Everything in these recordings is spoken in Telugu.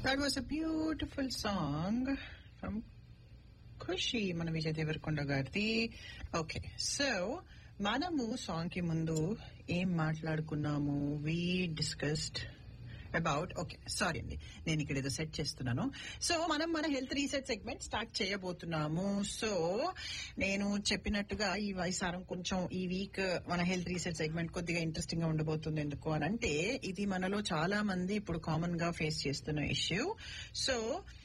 That was a beautiful song from ఖుషి మన విజయ్ దేవరకొండ గారిది ఓకే సో మనము సాంగ్ కి ముందు ఏం మాట్లాడుకున్నాము we discussed about okay sorry అండి నేను ఇక్కడ ఏదో సెట్ చేస్తున్నాను సో మనం మన హెల్త్ రీసెర్చ్ సెగ్మెంట్ స్టార్ట్ చేయబోతున్నాము సో నేను చెప్పినట్టుగా ఈ వైసారం కొంచెం ఈ వీక్ మన హెల్త్ రీసెర్చ్ సెగ్మెంట్ కొద్దిగా ఇంట్రెస్టింగ్ గా ఉండబోతుంది ఎందుకు అని అంటే ఇది మనలో చాలా మంది ఇప్పుడు కామన్ గా ఫేస్ చేస్తున్న issue so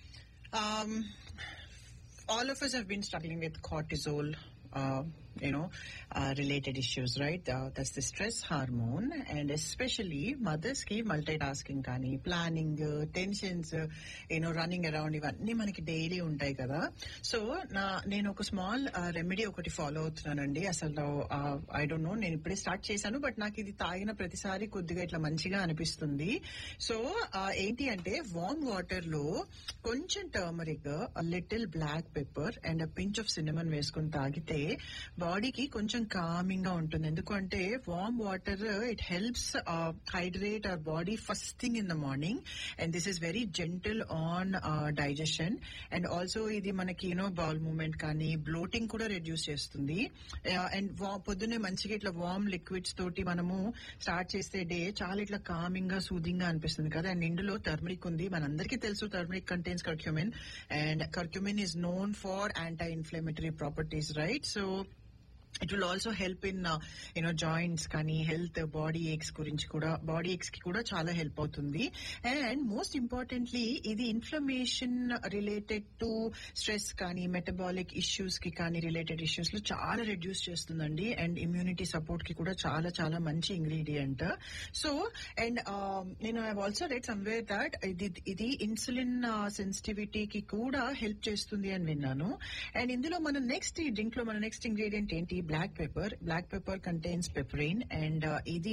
all of us have been struggling with cortisol, uh, you know, uh, related issues, right? Uh, that's the stress hormone, and especially mothers ki multitasking కానీ planning tensions you know running around ఇవన్నీ మనకి డైలీ ఉంటాయి కదా సో నా నేను ఒక స్మాల్ రెమెడీ ఒకటి ఫాలో అవుతున్నానండి అసలు ఐ డోంట్ నో నేను ఇప్పుడే స్టార్ట్ చేశాను బట్ నాకు ఇది తాగిన ప్రతిసారి కొద్దిగా ఇట్లా మంచిగా అనిపిస్తుంది సో ఏంటి అంటే వామ్ వాటర్ లో కొంచెం turmeric little black pepper and pinch of cinnamon వేసుకుని తాగితే బాడీకి కొంచెం కామింగ్ గా ఉంటుంది ఎందుకంటే warm water it helps hydrate our body first thing in the morning and this is very gentle on digestion and also ఇది మనకి యూనో బౌల్ మూమెంట్ కానీ బ్లోటింగ్ కూడా రెడ్యూస్ చేస్తుంది అండ్ పొద్దున్నే మంచిగా ఇట్లా వామ్ లిక్విడ్స్ తోటి మనము స్టార్ట్ చేస్తే డే చాలా ఇట్లా కామింగ్ గా సూదింగ్ గా అనిపిస్తుంది కదా అండ్ ఇందులో టర్మరిక్ ఉంది మనందరికీ తెలుసు turmeric contains curcumin and curcumin is known for anti inflammatory properties right so it will also help in you know joints కానీ హెల్త్ బాడీ ఏక్స్ గురించి కూడా బాడీ ఏక్స్ కి కూడా చాలా హెల్ప్ అవుతుంది అండ్ మోస్ట్ ఇంపార్టెంట్లీ ఇది ఇన్ఫ్లమేషన్ రిలేటెడ్ టు స్ట్రెస్ కానీ మెటబాలిక్ ఇష్యూస్ కి కానీ రిలేటెడ్ ఇష్యూస్ లో చాలా రెడ్యూస్ చేస్తుందండి అండ్ ఇమ్యూనిటీ సపోర్ట్ కి కూడా చాలా చాలా మంచి ఇంగ్రీడియంట్ సో అండ్ నేను I also read somewhere that ఇది ఇది ఇన్సులిన్ సెన్సిటివిటీకి కూడా హెల్ప్ చేస్తుంది అని విన్నాను అండ్ ఇందులో మన నెక్స్ట్ ఈ డ్రింక్ లో మన నెక్స్ట్ ఇంగ్రీడియంట్ ఏంటి black pepper black pepper contains piperine and ఇది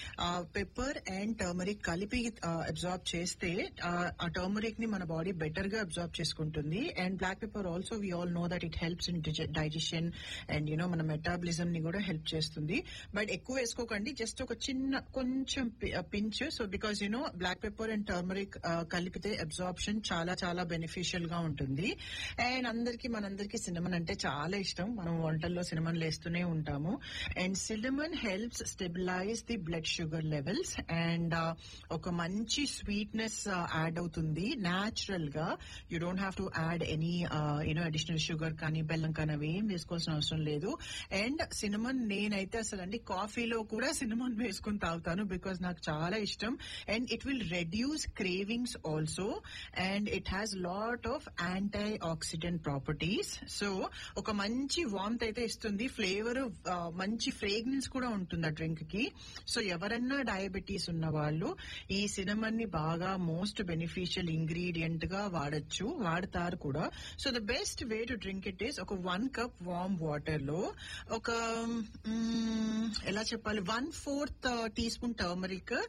పెప్పర్ అండ్ టర్మరిక్ కలిపి అబ్జార్బ్ చేస్తే ఆ టర్మరిక్ ని మన బాడీ బెటర్ గా అబ్జార్బ్ చేసుకుంటుంది and black pepper also we all know that it helps in digestion and you know మన మెటాబలిజం ని కూడా హెల్ప్ చేస్తుంది బట్ ఎక్కువ వేసుకోకండి జస్ట్ ఒక చిన్న కొంచెం pinch so because you know black pepper and turmeric కలిపితే అబ్జార్ప్షన్ చాలా చాలా బెనిఫిషియల్ గా ఉంటుంది అండ్ అందరికి మనందరికి సినిమన్ అంటే చాలా ఇష్టం మనం వంటల్లో సినిమన్ వేస్తూనే ఉంటాము and cinnamon helps stabilise the blood sugar levels and ఒక మంచి స్వీట్నెస్ యాడ్ అవుతుంది న్యాచురల్ గా you don't have to add any you know additional sugar కానీ బెల్లం కానీ అవి ఏం వేసుకోవాల్సిన అవసరం లేదు అండ్ సినిమన్ నేనైతే అసలు అండి కాఫీలో కూడా సినిమన్ వేసుకుని తాగుతాను బికాస్ నాకు చాలా ఇష్టం and it will reduce cravings also and it has lot of anti oxidant properties so ఒక మంచి వామ్త్ అయితే ఇస్తుంది ఫ్లేవర్ మంచి ఫ్రేగ్రెన్స్ కూడా ఉంటుంది ఆ డ్రింక్ కి సో ఎవరన్నా డయాబెటీస్ ఉన్న వాళ్ళు ఈ సినిమన్ ని బాగా మోస్ట్ బెనిఫిషియల్ ఇంగ్రీడియంట్ గా వాడచ్చు వాడతారు కూడా so the best way to drink it is ఒక వన్ కప్ వామ్ వాటర్ లో ఒక ఎలా చెప్పాలి one fourth teaspoon turmeric